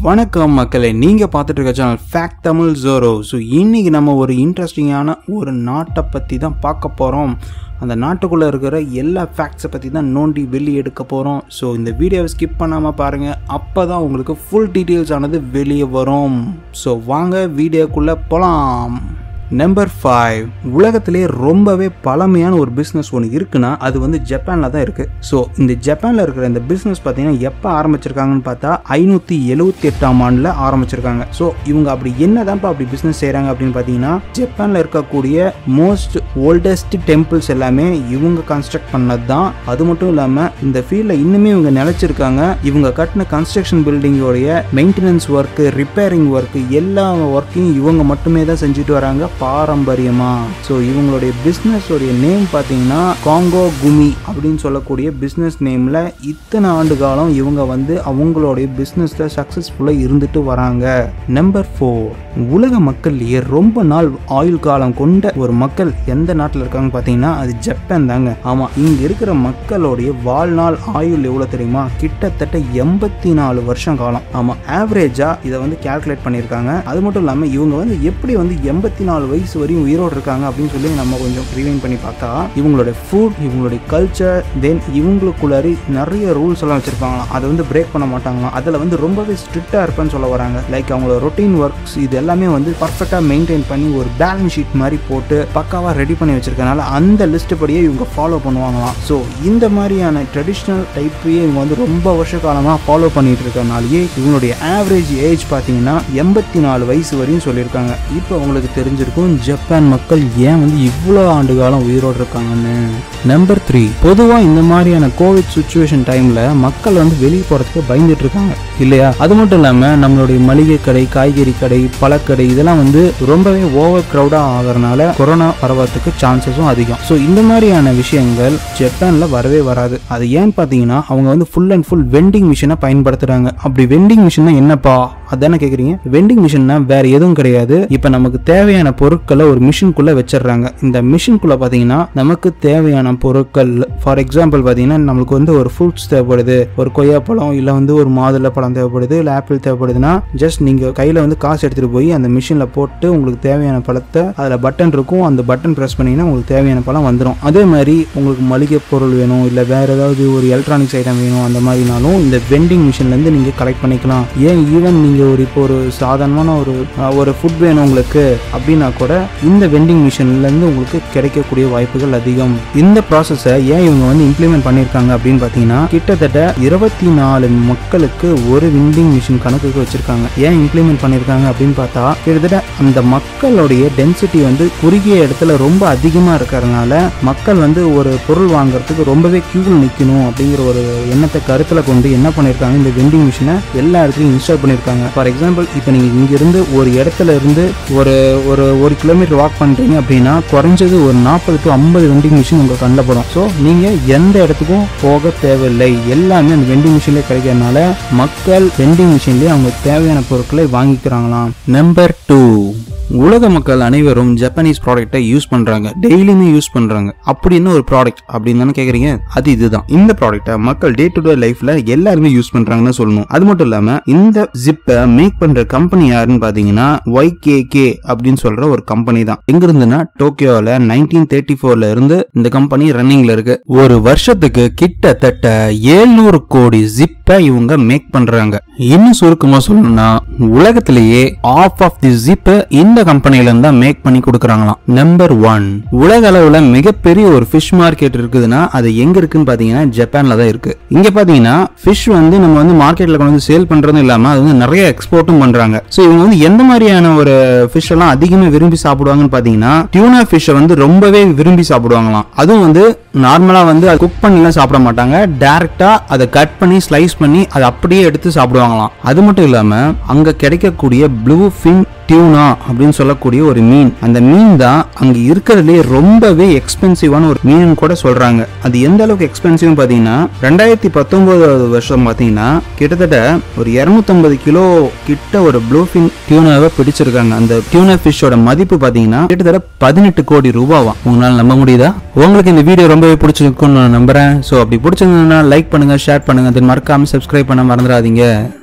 வணக்கம் மக்களே நீங்கள் பார்த்துட்டு இருக்க சேனல் ஃபேக்ட் தமிழ் ஜோரோ ஸோ இன்னைக்கு நம்ம ஒரு இன்ட்ரெஸ்டிங்கான ஒரு நாட்டை பற்றி தான் பார்க்க போகிறோம் அந்த நாட்டுக்குள்ளே இருக்கிற எல்லா ஃபேக்ட்ஸை பற்றி தான் நோண்டி வெளியே எடுக்க போகிறோம் ஸோ இந்த வீடியோவை ஸ்கிப் பண்ணாமல் பாருங்கள் அப்போ தான் உங்களுக்கு ஃபுல் டீட்டெயில்ஸ் ஆனது வெளியே வரும் ஸோ வாங்க வீடியோக்குள்ளே போகலாம் நம்பர் ஃபைவ் உலகத்திலே ரொம்பவே பழமையான ஒரு பிஸ்னஸ் ஒன்று இருக்குன்னா அது வந்து ஜப்பானில் தான் இருக்குது ஸோ இந்த ஜப்பானில் இருக்கிற இந்த பிஸ்னஸ் பார்த்தீங்கன்னா எப்போ ஆரம்பிச்சிருக்காங்கன்னு பார்த்தா ஐநூற்றி எழுவத்தி எட்டாம் ஆண்டில் ஆரம்பிச்சிருக்காங்க ஸோ இவங்க அப்படி என்னதான்ப்பா அப்படி பிஸ்னஸ் செய்கிறாங்க அப்படின்னு பார்த்தீங்கன்னா ஜப்பானில் இருக்கக்கூடிய மோஸ்ட் ஓல்டஸ்ட் டெம்பிள்ஸ் எல்லாமே இவங்க கன்ஸ்ட்ரக்ட் பண்ணது தான் அது மட்டும் இல்லாமல் இந்த ஃபீல்டில் இன்னுமே இவங்க நிலச்சிருக்காங்க இவங்க கட்டின கன்ஸ்ட்ரக்ஷன் பில்டிங்கோடைய மெயின்டெனன்ஸ் ஒர்க்கு ரிப்பேரிங் ஒர்க்கு எல்லா ஒர்க்கையும் இவங்க மட்டுமே தான் செஞ்சுட்டு வராங்க பாரம்பரியமா ஸோ இவங்களுடைய பிஸ்னஸ் உடைய நேம் பார்த்தீங்கன்னா காங்கோ குமி அப்படின்னு சொல்லக்கூடிய பிஸ்னஸ் நேமில் இத்தனை ஆண்டு காலம் இவங்க வந்து அவங்களுடைய பிஸ்னஸில் சக்ஸஸ்ஃபுல்லாக இருந்துட்டு வராங்க நம்பர் ஃபோர் உலக மக்கள்லேயே ரொம்ப நாள் ஆயுள் காலம் கொண்ட ஒரு மக்கள் எந்த நாட்டில் இருக்காங்கன்னு பார்த்தீங்கன்னா அது ஜப்பான் தாங்க ஆமாம் இங்கே இருக்கிற மக்களுடைய வாழ்நாள் ஆயுள் எவ்வளோ தெரியுமா கிட்டத்தட்ட எண்பத்தி நாலு வருஷம் காலம் ஆமாம் ஆவரேஜாக இதை வந்து கால்குலேட் பண்ணியிருக்காங்க அது மட்டும் இல்லாமல் இவங்க வந்து எப்படி வந்து எண்பத்தி நாலு வயசு வரையும் உயிரோடு இருக்காங்க அப்படின்னு சொல்லி நம்ம கொஞ்சம் ரிவைன் பண்ணி பார்த்தா இவங்களுடைய ஃபுட் இவங்களுடைய கல்ச்சர் தென் இவங்களுக்குள்ளாரி நிறைய ரூல்ஸ் எல்லாம் வச்சிருப்பாங்களாம் அதை வந்து பிரேக் பண்ண மாட்டாங்களாம் அதில் வந்து ரொம்பவே ஸ்ட்ரிக்டாக இருப்பேன்னு சொல்ல வராங்க லைக் அவங்களோட ரொட்டீன் ஒர்க்ஸ் இது எல்லாமே வந்து பர்ஃபெக்டாக மெயின்டைன் பண்ணி ஒரு பேலன்ஸ் ஷீட் மாதிரி போட்டு பக்காவாக ரெடி பண்ணி வச்சிருக்கனால அந்த லிஸ்ட் படியே இவங்க ஃபாலோ பண்ணுவாங்களாம் ஸோ இந்த மாதிரியான ட்ரெடிஷ்னல் டைப்பையே இவங்க வந்து ரொம்ப வருஷ காலமாக ஃபாலோ பண்ணிட்டு இருக்கனாலேயே இவங்களுடைய ஆவரேஜ் ஏஜ் பார்த்தீங்கன்னா எண்பத்தி நாலு வயசு வரையும் சொல்லியிருக்காங்க இப்போ உங்களுக்கு தெரிஞ்சிருக்கும் ஜப்பான் மக்கள் ஏன் வந்து இவ்வளோ ஆண்டு காலம் உயிரோடு இருக்காங்கன்னு நம்பர் த்ரீ பொதுவாக இந்த மாதிரியான கோவிட் சுச்சுவேஷன் டைமில் மக்கள் வந்து வெளியே போகிறதுக்கு பயந்துட்டு இருக்காங்க இல்லையா அது மட்டும் இல்லாமல் நம்மளுடைய மளிகை கடை காய்கறி கடை பழக்கடை இதெல்லாம் வந்து ரொம்பவே ஓவர் க்ரௌடாக ஆகிறனால கொரோனா பரவறதுக்கு சான்சஸும் அதிகம் ஸோ இந்த மாதிரியான விஷயங்கள் ஜப்பானில் வரவே வராது அது ஏன்னு பார்த்தீங்கன்னா அவங்க வந்து ஃபுல் அண்ட் ஃபுல் வெண்டிங் மிஷினை பயன்படுத்துகிறாங்க அப்படி வெண்டிங் மிஷின்னா என்னப்பா அதானே கேட்குறீங்க வெண்டிங் மிஷின்னா வேற எதுவும் கிடையாது இப்போ நமக்கு தேவையான பொருட்களை ஒரு மிஷின்குள்ளே வச்சிடுறாங்க இந்த மிஷின்குள்ளே பார்த்தீங்கன்னா நமக்கு தேவையான பொருட்கள் ஃபார் எக்ஸாம்பிள் பார்த்தீங்கன்னா நம்மளுக்கு வந்து ஒரு ஃப்ரூட்ஸ் தேவைப்படுது ஒரு கொய்யாப்பழம் இல்லை வந்து ஒரு மாதுளை பழம் தேவைப்படுது இல்லை ஆப்பிள் தேவைப்படுதுன்னா ஜஸ்ட் நீங்கள் கையில் வந்து காசு எடுத்துகிட்டு போய் அந்த மிஷினில் போட்டு உங்களுக்கு தேவையான பழத்தை அதில் பட்டன் இருக்கும் அந்த பட்டன் ப்ரெஸ் பண்ணிங்கன்னா உங்களுக்கு தேவையான பழம் வந்துடும் அதே மாதிரி உங்களுக்கு மளிகை பொருள் வேணும் இல்லை வேற ஏதாவது ஒரு எலக்ட்ரானிக்ஸ் ஐட்டம் வேணும் அந்த மாதிரினாலும் இந்த வெண்டிங் மிஷின்லேருந்து நீங்கள் கலெக்ட் பண்ணிக்கலாம் ஏன் ஈவன் நீங்கள் ஒரு இப்போ ஒரு சாதாரணமான ஒரு அஹ், ஒரு ஃபுட் வேணும் உங்களுக்கு அப்படின்னா கூட இந்த வெண்டிங் மிஷின்லேருந்து உங்களுக்கு கிடைக்கக்கூடிய வாய்ப்புகள் அதிகம் இந்த ப்ராசஸை ஏன் இவங்க வந்து இம்ப்ளிமெண்ட் பண்ணியிருக்காங்க அப்படின்னு பார்த்தீங்கன்னா கிட்டத்தட்ட இருபத்தி நாலு மக்களுக்கு ஒரு வெண்டிங் மிஷின் கணக்குக்கு வச்சிருக்காங்க ஏன் இம்ப்ளிமெண்ட் பண்ணியிருக்காங்க அப்படின்னு பார்த்தா கிட்டத்தட்ட அந்த மக்களுடைய டென்சிட்டி வந்து குறுகிய இடத்துல ரொம்ப அதிகமாக இருக்கிறதுனால மக்கள் வந்து ஒரு பொருள் வாங்குறதுக்கு ரொம்பவே கியூவில் நிற்கணும் அப்படிங்கிற ஒரு எண்ணத்தை கருத்தில் கொண்டு என்ன பண்ணியிருக்காங்க இந்த வெண்டிங் மிஷினை எல்லா இடத்துலையும் இன்ஸ்டால் பண்ணியிருக்காங்க ஃபார் எக்ஸாம்பிள் இப்போ நீங்கள் இங்கிருந்து ஒரு இடத்துல இருந்து ஒரு ஒரு ஒரு கிலோமீட்டர் வாக் பண்ணுறீங்க அப்படின்னா குறைஞ்சது ஒரு நாற்பது டு ஐம்பது வெண்டிங் மிஷின் உங்கள் கண்ணில் படும் ஸோ நீங்கள் எந்த இடத்துக்கும் போக தேவையில்லை எல்லாமே அந்த வெண்டிங் மிஷின்லேயே கிடைக்கிறதுனால மக்கள் வெண்டிங் மிஷின்லேயே அவங்க தேவையான பொருட்களை வாங்கிக்கிறாங்களாம் நம்பர் டூ உலக மக்கள் அனைவரும் ஜப்பானீஸ் ப்ராடக்ட்டை யூஸ் பண்றாங்க டெய்லியுமே யூஸ் பண்றாங்க அப்படின்னு ஒரு ப்ராடக்ட் அப்படின்னு தானே கேக்குறீங்க அது இதுதான் இந்த ப்ராடக்ட்டை மக்கள் டே டு டே லைஃப்ல எல்லாருமே யூஸ் பண்றாங்கன்னு சொல்லணும் அது மட்டும் இல்லாம இந்த ஜிப்பை மேக் பண்ற கம்பெனி யாருன்னு பாத்தீங்கன்னா ஒய்கேகே அப்படின்னு சொல்ற ஒரு கம்பெனி தான் எங்க இருந்துன்னா டோக்கியோல நைன்டீன் தேர்ட்டி ஃபோர்ல இருந்து இந்த கம்பெனி ரன்னிங்ல இருக்கு ஒரு வருஷத்துக்கு கிட்டத்தட்ட ஏழ்நூறு கோடி ஜிப்பை இவங்க மேக் பண்றாங்க இன்னும் சுருக்கமா சொல்லணும்னா உலகத்திலேயே ஆஃப் ஆஃப் தி ஜிப்பை இந்த கம்பெனில இருந்து தான் மேக் பண்ணி கொடுக்குறாங்களாம் நம்பர் ஒன் உலக அளவுல மிகப்பெரிய ஒரு ஃபிஷ் மார்க்கெட் இருக்குதுன்னா அது எங்க இருக்குன்னு பாத்தீங்கன்னா ஜப்பான்ல தான் இருக்கு இங்க பாத்தீங்கன்னா ஃபிஷ் வந்து நம்ம வந்து மார்க்கெட்ல கொண்டு வந்து சேல் பண்றதும் இல்லாம அது வந்து நிறைய எக்ஸ்போர்ட்டும் பண்றாங்க ஸோ இவங்க வந்து எந்த மாதிரியான ஒரு ஃபிஷ் எல்லாம் அதிகமா விரும்பி சாப்பிடுவாங்கன்னு பாத்தீங்கன்னா டியூனா ஃபிஷ்ஷை வந்து ரொம்பவே விரும்பி சாப்பிடுவாங்களாம் அதுவும் வந்து நார்மலா வந்து குக் பண்ணிலாம் சாப்பிட மாட்டாங்க டைரக்டா அதை கட் பண்ணி ஸ்லைஸ் பண்ணி அதை அப்படியே எடுத்து சாப்பிடுவாங்களாம் அது மட்டும் இல்லாம அங்க கிடைக்கக்கூடிய ப்ளூ ஃபின் டியூனா அப்படின்னு சொல்லக்கூடிய ஒரு மீன் அந்த மீன் தான் அங்க இருக்கிறதுலே ரொம்பவே எக்ஸ்பென்சிவான ஒரு மீன் கூட சொல்றாங்க அது எந்த அளவுக்கு எக்ஸ்பென்சிவ் பாத்தீங்கன்னா ரெண்டாயிரத்தி பத்தொன்பதாவது வருஷம் பாத்தீங்கன்னா கிட்டத்தட்ட ஒரு 250 கிலோ கிட்ட ஒரு ப்ளூஃபின் டியூனாவை பிடிச்சிருக்காங்க அந்த டியூனா ஃபிஷ்ஷோட மதிப்பு பாத்தீங்கன்னா கிட்டத்தட்ட பதினெட்டு கோடி ரூபாவா உங்களால நம்ப முடியுதா உங்களுக்கு இந்த வீடியோ ரொம்பவே பிடிச்சிருக்கும்னு நான் நம்புறேன் ஸோ அப்படி பிடிச்சிருந்ததுன்னா லைக் பண்ணுங்க ஷேர் பண்ணுங்க தென் மறக்காம சப்ஸ்கிரைப் பண்ண மறந்துடாதீங்க